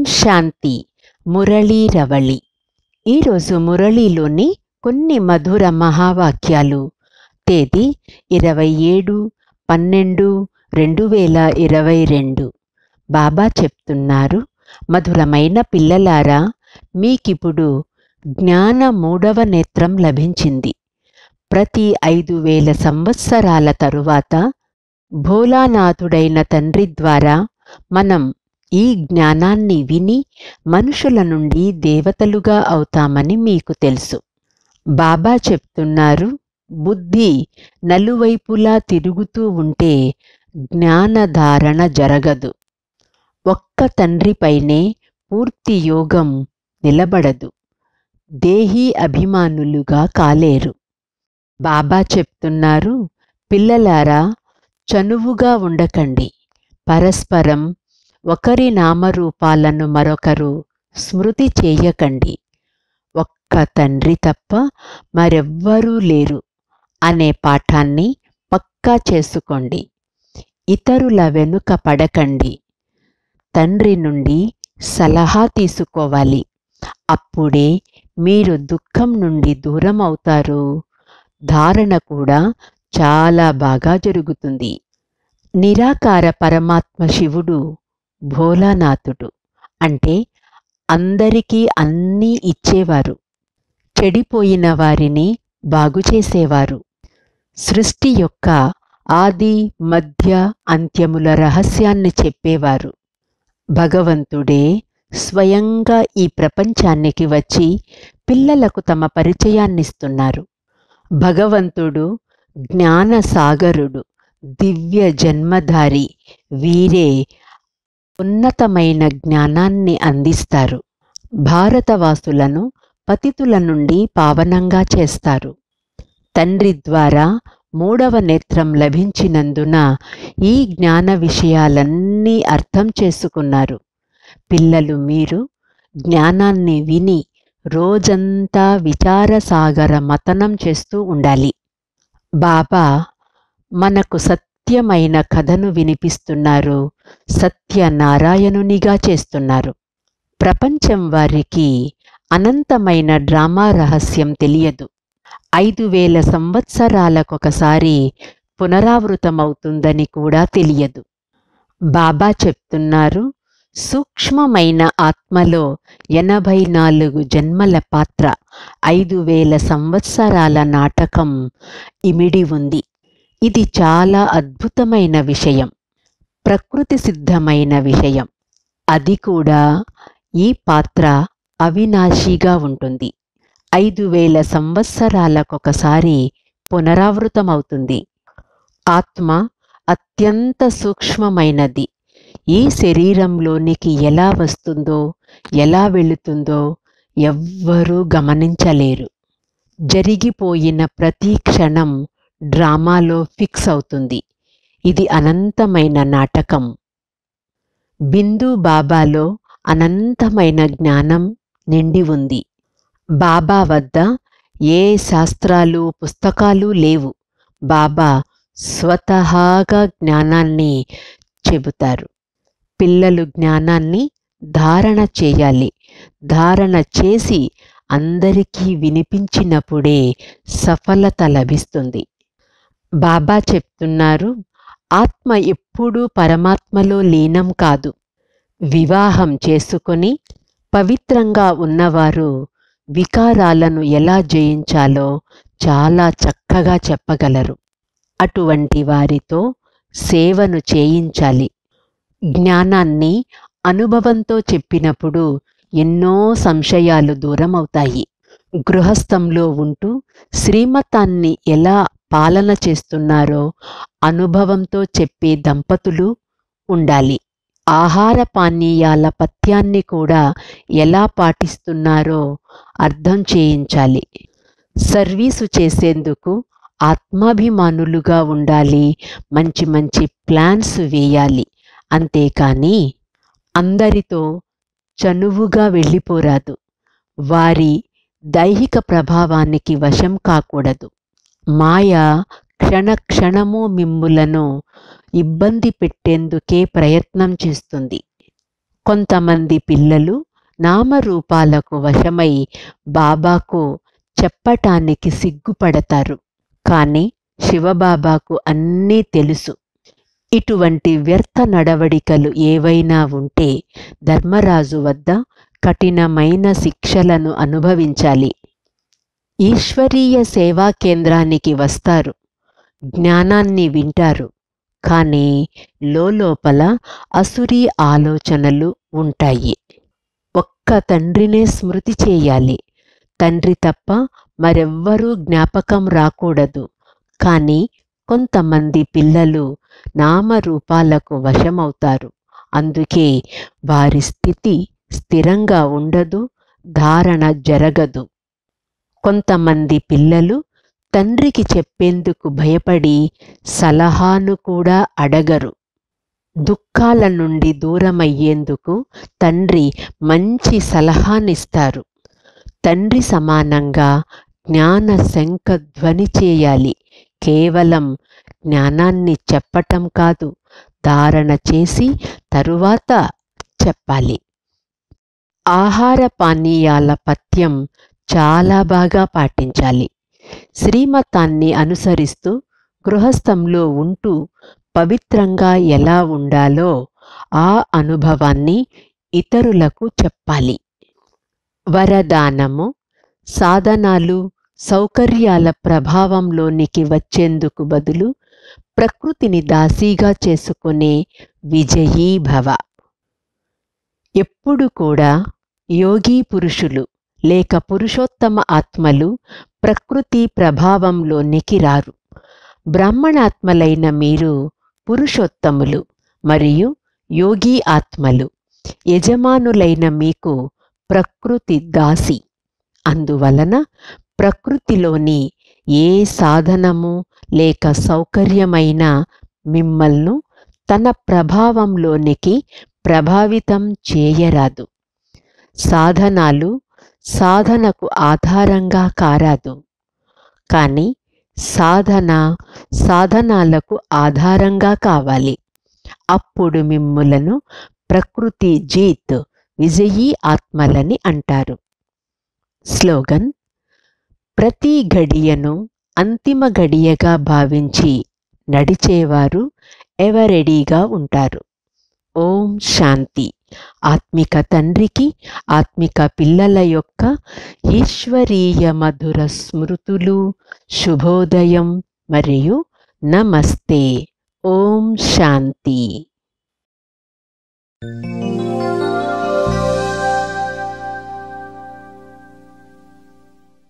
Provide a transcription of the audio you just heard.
శాంతి మురళీరవళి ఈరోజు మురళీలోని కొన్ని మధుర మహావాక్యాలు తేదీ ఇరవై ఏడు పన్నెండు రెండు వేల ఇరవై రెండు బాబా చెప్తున్నారు మధురమైన పిల్లలారా మీకిప్పుడు జ్ఞాన మూడవ నేత్రం లభించింది ప్రతి ఐదు వేల సంవత్సరాల తరువాత భోలానాథుడైన తండ్రి ద్వారా మనం ఈ జ్ఞానాన్ని విని మనుషుల నుండి దేవతలుగా అవుతామని మీకు తెలుసు బాబా చెప్తున్నారు బుద్ధి నలువైపులా తిరుగుతూ ఉంటే జ్ఞానధారణ జరగదు ఒక్క తండ్రిపైనే పూర్తి యోగం నిలబడదు దేహీ అభిమానులుగా కాలేరు బాబా చెప్తున్నారు పిల్లలారా చనువుగా ఉండకండి పరస్పరం ఒకరి నామరూపాలను మరొకరు స్మృతి చేయకండి ఒక్క తండ్రి తప్ప మరెవ్వరూ లేరు అనే పాఠాన్ని పక్కా చేసుకోండి ఇతరుల వెనుక పడకండి తండ్రి నుండి సలహా తీసుకోవాలి అప్పుడే మీరు దుఃఖం నుండి దూరం అవుతారు ధారణ కూడా చాలా బాగా జరుగుతుంది నిరాకార పరమాత్మ శివుడు భోలానాథుడు అంటే అందరికీ అన్నీ ఇచ్చేవారు చెడిపోయిన వారిని బాగుచేసేవారు సృష్టి యొక్క ఆది మధ్య అంత్యముల రహస్యాన్ని చెప్పేవారు భగవంతుడే స్వయంగా ఈ ప్రపంచానికి వచ్చి పిల్లలకు తమ పరిచయాన్నిస్తున్నారు భగవంతుడు జ్ఞానసాగరుడు దివ్య జన్మధారి వీరే ఉన్నతమైన జ్ఞానాన్ని అందిస్తారు భారతవాసులను పతితుల నుండి పావనంగా చేస్తారు తండ్రి ద్వారా మూడవ నేత్రం లభించినందున ఈ జ్ఞాన విషయాలన్నీ అర్థం చేసుకున్నారు పిల్లలు మీరు జ్ఞానాన్ని విని రోజంతా విచారసాగర మతనం చేస్తూ ఉండాలి బాబా మనకు సత్యమైన కథను వినిపిస్తున్నారు సత్యనారాయణునిగా చేస్తున్నారు ప్రపంచం వారికి అనంతమైన డ్రామా రహస్యం తెలియదు ఐదు వేల సంవత్సరాలకొకసారి పునరావృతమవుతుందని కూడా తెలియదు బాబా చెప్తున్నారు సూక్ష్మమైన ఆత్మలో ఎనభై నాలుగు జన్మల పాత్ర ఐదు వేల సంవత్సరాల నాటకం ఇమిడి ఉంది ఇది చాలా అద్భుతమైన విషయం ప్రకృతి సిద్ధమైన విషయం అది కూడా ఈ పాత్ర అవినాశిగా ఉంటుంది ఐదు వేల సంవత్సరాలకొకసారి పునరావృతమవుతుంది ఆత్మ అత్యంత సూక్ష్మమైనది ఈ శరీరంలోనికి ఎలా వస్తుందో ఎలా వెళుతుందో ఎవ్వరూ గమనించలేరు జరిగిపోయిన ప్రతి క్షణం డ్రామాలో ఫిక్స్ అవుతుంది ఇది అనంతమైన నాటకం బిందు బాబాలో అనంతమైన జ్ఞానం నిండి ఉంది బాబా వద్ద ఏ శాస్త్రాలు పుస్తకాలు లేవు బాబా స్వతహాగా జ్ఞానాన్ని చెబుతారు పిల్లలు జ్ఞానాన్ని ధారణ చేయాలి ధారణ చేసి అందరికీ వినిపించినప్పుడే సఫలత లభిస్తుంది బాబా చెప్తున్నారు ఆత్మ ఎప్పుడూ పరమాత్మలో లీనం కాదు వివాహం చేసుకొని పవిత్రంగా ఉన్నవారు వికారాలను ఎలా జయించాలో చాలా చక్కగా చెప్పగలరు అటువంటి వారితో సేవను చేయించాలి జ్ఞానాన్ని అనుభవంతో చెప్పినప్పుడు ఎన్నో సంశయాలు దూరమవుతాయి గృహస్థంలో ఉంటూ శ్రీమతాన్ని ఎలా పాలన చేస్తున్నారో అనుభవంతో చెప్పే దంపతులు ఉండాలి ఆహార పానీయాల పథ్యాన్ని కూడా ఎలా పాటిస్తున్నారో అర్థం చేయించాలి సర్వీసు చేసేందుకు ఆత్మాభిమానులుగా ఉండాలి మంచి మంచి ప్లాన్స్ వేయాలి అంతేకాని అందరితో చనువుగా వెళ్ళిపోరాదు వారి దైహిక ప్రభావానికి వశం కాకూడదు మాయ క్షణక్షణము మిమ్ములను ఇబ్బంది పెట్టేందుకే ప్రయత్నం చేస్తుంది కొంతమంది పిల్లలు నామరూపాలకు వశమై బాబాకు చెప్పటానికి సిగ్గుపడతారు కానీ శివబాబాకు అన్నీ తెలుసు ఇటువంటి వ్యర్థ నడవడికలు ఏవైనా ఉంటే ధర్మరాజు వద్ద కఠినమైన శిక్షలను అనుభవించాలి ఈశ్వరీయ సేవా కేంద్రానికి వస్తారు జ్ఞానాన్ని వింటారు కానీ లోపల అసురీ ఆలోచనలు ఉంటాయి ఒక్క తండ్రినే స్మృతి చేయాలి తండ్రి తప్ప మరెవ్వరూ జ్ఞాపకం రాకూడదు కానీ కొంతమంది పిల్లలు నామరూపాలకు వశమవుతారు అందుకే వారి స్థితి స్థిరంగా ఉండదు ధారణ జరగదు కొంతమంది పిల్లలు తండ్రికి చెప్పేందుకు భయపడి సలహాను కూడా అడగరు దుఃఖాల నుండి దూరమయ్యేందుకు తండ్రి మంచి సలహానిస్తారు తండ్రి సమానంగా జ్ఞాన శంఖ ధ్వని చేయాలి కేవలం జ్ఞానాన్ని చెప్పటం కాదు ధారణ చేసి తరువాత చెప్పాలి ఆహార పానీయాల పథ్యం చాలా బాగా పాటించాలి శ్రీమతాన్ని అనుసరిస్తూ గృహస్థంలో ఉంటూ పవిత్రంగా ఎలా ఉండాలో ఆ అనుభవాన్ని ఇతరులకు చెప్పాలి వరదానము సాధనాలు సౌకర్యాల ప్రభావంలోనికి వచ్చేందుకు బదులు ప్రకృతిని దాసీగా చేసుకునే విజయీ భవ ఎప్పుడు కూడా యోగీ పురుషులు లేక పురుషోత్తమ ఆత్మలు ప్రకృతి ప్రభావంలోనికి రారు బ్రాహ్మణాత్మలైన మీరు పురుషోత్తములు మరియు యోగీ ఆత్మలు యజమానులైన మీకు ప్రకృతి దాసి అందువలన ప్రకృతిలోని ఏ సాధనము లేక సౌకర్యమైన మిమ్మల్ను తన ప్రభావంలోనికి ప్రభావితం చేయరాదు సాధనాలు సాధనకు ఆధారంగా కారాదు కానీ సాధన సాధనాలకు ఆధారంగా కావాలి అప్పుడు మిమ్ములను ప్రకృతి జీత్ విజయీ ఆత్మలని అంటారు స్లోగన్ ప్రతి గడియను అంతిమ గడియగా భావించి నడిచేవారు ఎవరెడీగా ఉంటారు ఓం శాంతి ఆత్మిక తండ్రికి ఆత్మిక పిల్లల యొక్క ఈశ్వరీయ మధుర స్మృతులు శుభోదయం మరియు నమస్తే ఓం శాంతి